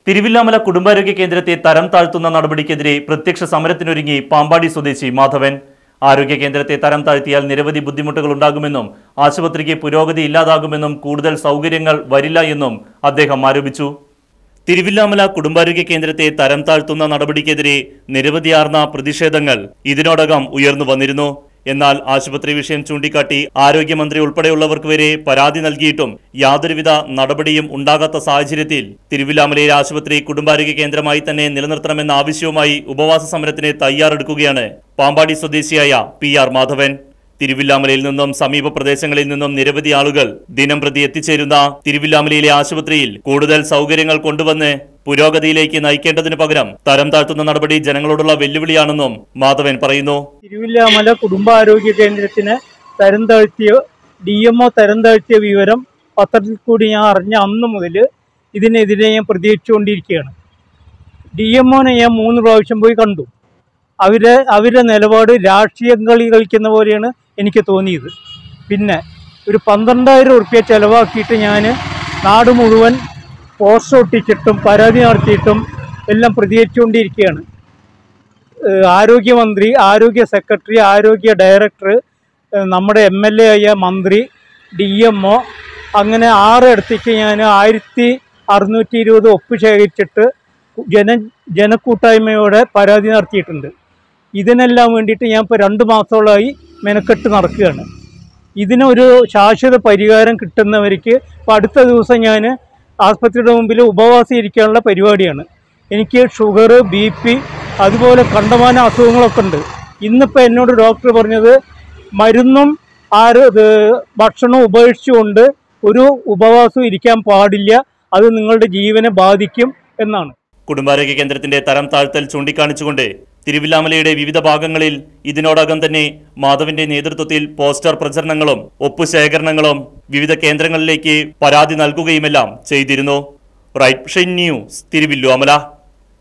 തിരുവില്ലാമല കുടുംബാരോഗ്യ കേന്ദ്രത്തെ തരം താഴ്ത്തുന്ന നടപടിക്കെതിരെ പ്രത്യക്ഷ സമരത്തിനൊരുങ്ങി പാമ്പാടി സ്വദേശി മാധവൻ ആരോഗ്യ കേന്ദ്രത്തെ തരം താഴ്ത്തിയാൽ നിരവധി ബുദ്ധിമുട്ടുകൾ ഉണ്ടാകുമെന്നും ആശുപത്രിക്ക് പുരോഗതി ഇല്ലാതാകുമെന്നും കൂടുതൽ സൗകര്യങ്ങൾ വരില്ല എന്നും അദ്ദേഹം ആരോപിച്ചു തിരുവില്ലാമല കുടുംബാരോഗ്യ കേന്ദ്രത്തെ തരം താഴ്ത്തുന്ന നടപടിക്കെതിരെ നിരവധിയാർന്ന പ്രതിഷേധങ്ങൾ ഇതിനോടകം ഉയർന്നു വന്നിരുന്നു എന്നാൽ ആശുപത്രി വിഷയം ചൂണ്ടിക്കാട്ടി ആരോഗ്യമന്ത്രി ഉൾപ്പെടെയുള്ളവർക്ക് വരെ പരാതി നൽകിയിട്ടും യാതൊരുവിധ നടപടിയും ഉണ്ടാകാത്ത സാഹചര്യത്തിൽ തിരുവില്ലാമലയിലെ ആശുപത്രി കുടുംബാരോഗ്യ കേന്ദ്രമായി തന്നെ നിലനിർത്തണമെന്ന ആവശ്യവുമായി ഉപവാസ സമരത്തിന് തയ്യാറെടുക്കുകയാണ് പാമ്പാടി സ്വദേശിയായ പി ആർ മാധവൻ തിരുവില്ലാമലയിൽ നിന്നും സമീപ പ്രദേശങ്ങളിൽ നിന്നും നിരവധി ആളുകൾ ദിനം പ്രതി എത്തിച്ചേരുന്ന തിരുവില്ലാമലയിലെ ആശുപത്രിയിൽ കൂടുതൽ സൗകര്യങ്ങൾ കൊണ്ടുവന്ന് പുരോഗതിയിലേക്ക് നയിക്കേണ്ടതിനു പകരം തരം താഴ്ത്തുന്ന നടപടി ജനങ്ങളോടുള്ള വെല്ലുവിളിയാണെന്നും മാധവൻ പറയുന്നു തിരുവില്ലാമല കുടുംബാരോഗ്യ കേന്ദ്രത്തിന് തരം താഴ്ത്തിയ ഡി എം ഒ തരം താഴ്ത്തിയ വിവരം പത്രത്തിൽ കൂടി ഞാൻ അറിഞ്ഞ അന്ന് മുതൽ ഇതിനെതിരെ ഞാൻ പ്രതികരിച്ചുകൊണ്ടിരിക്കുകയാണ് ഡി എം ഒനെ ഞാൻ മൂന്ന് പ്രാവശ്യം പോയി കണ്ടു അവരെ അവരുടെ നിലപാട് രാഷ്ട്രീയം കളി കളിക്കുന്ന പോലെയാണ് എനിക്ക് തോന്നിയത് പിന്നെ ഒരു പന്ത്രണ്ടായിരം ഉറുപ്പ്യ ചിലവാക്കിയിട്ട് ഞാൻ നാട് മുഴുവൻ പോസ്റ്റർ ഒട്ടിച്ചിട്ടും പരാതി നടത്തിയിട്ടും എല്ലാം പ്രതികരിച്ചുകൊണ്ടിരിക്കുകയാണ് ഏഹ് ആരോഗ്യമന്ത്രി ആരോഗ്യ സെക്രട്ടറി ആരോഗ്യ ഡയറക്ടർ ഏഹ് നമ്മുടെ എം എൽ എ ആയ മന്ത്രി ഡി എം ഒ അങ്ങനെ ആറിടത്തേക്ക് ഞാൻ ആയിരത്തി അറുന്നൂറ്റി ഇരുപത് ഒപ്പ് ശേഖരിച്ചിട്ട് ജന ജനക്കൂട്ടായ്മയോടെ പരാതി നടത്തിയിട്ടുണ്ട് ഇതിനെല്ലാം വേണ്ടിയിട്ട് ഞാൻ ഇപ്പോൾ രണ്ട് മാസത്തോളമായി മെനക്കെട്ട് നടക്കുകയാണ് ഇതിനൊരു ശാശ്വത പരിഹാരം കിട്ടുന്നവർക്ക് ഇപ്പോൾ അടുത്ത ദിവസം ഞാൻ ആസ്പത്രിയുടെ മുമ്പിൽ ഉപവാസം ഇരിക്കാനുള്ള പരിപാടിയാണ് എനിക്ക് ഷുഗർ ബി പി അതുപോലെ കണ്ടമാന അസുഖങ്ങളൊക്കെ ഉണ്ട് ഇന്നിപ്പോൾ എന്നോട് ഡോക്ടർ പറഞ്ഞത് മരുന്നും ആര് ഇത് ഭക്ഷണവും ഉപേക്ഷിച്ചുകൊണ്ട് ഒരു ഉപവാസം ഇരിക്കാൻ പാടില്ല അത് നിങ്ങളുടെ ജീവനെ ബാധിക്കും എന്നാണ് കുടുംബാരോഗ്യ കേന്ദ്രത്തിന്റെ തരം താഴ്ത്തൽ ചൂണ്ടിക്കാണിച്ചുകൊണ്ട് തിരുവില്ലാമലയുടെ വിവിധ ഭാഗങ്ങളിൽ ഇതിനോടകം തന്നെ മാധവന്റെ നേതൃത്വത്തിൽ പോസ്റ്റർ പ്രചരണങ്ങളും ഒപ്പുശേഖരണങ്ങളും വിവിധ കേന്ദ്രങ്ങളിലേക്ക് പരാതി നൽകുകയുമെല്ലാം ചെയ്തിരുന്നു റൈറ്റ് ന്യൂസ് തിരുവില്ലുവമല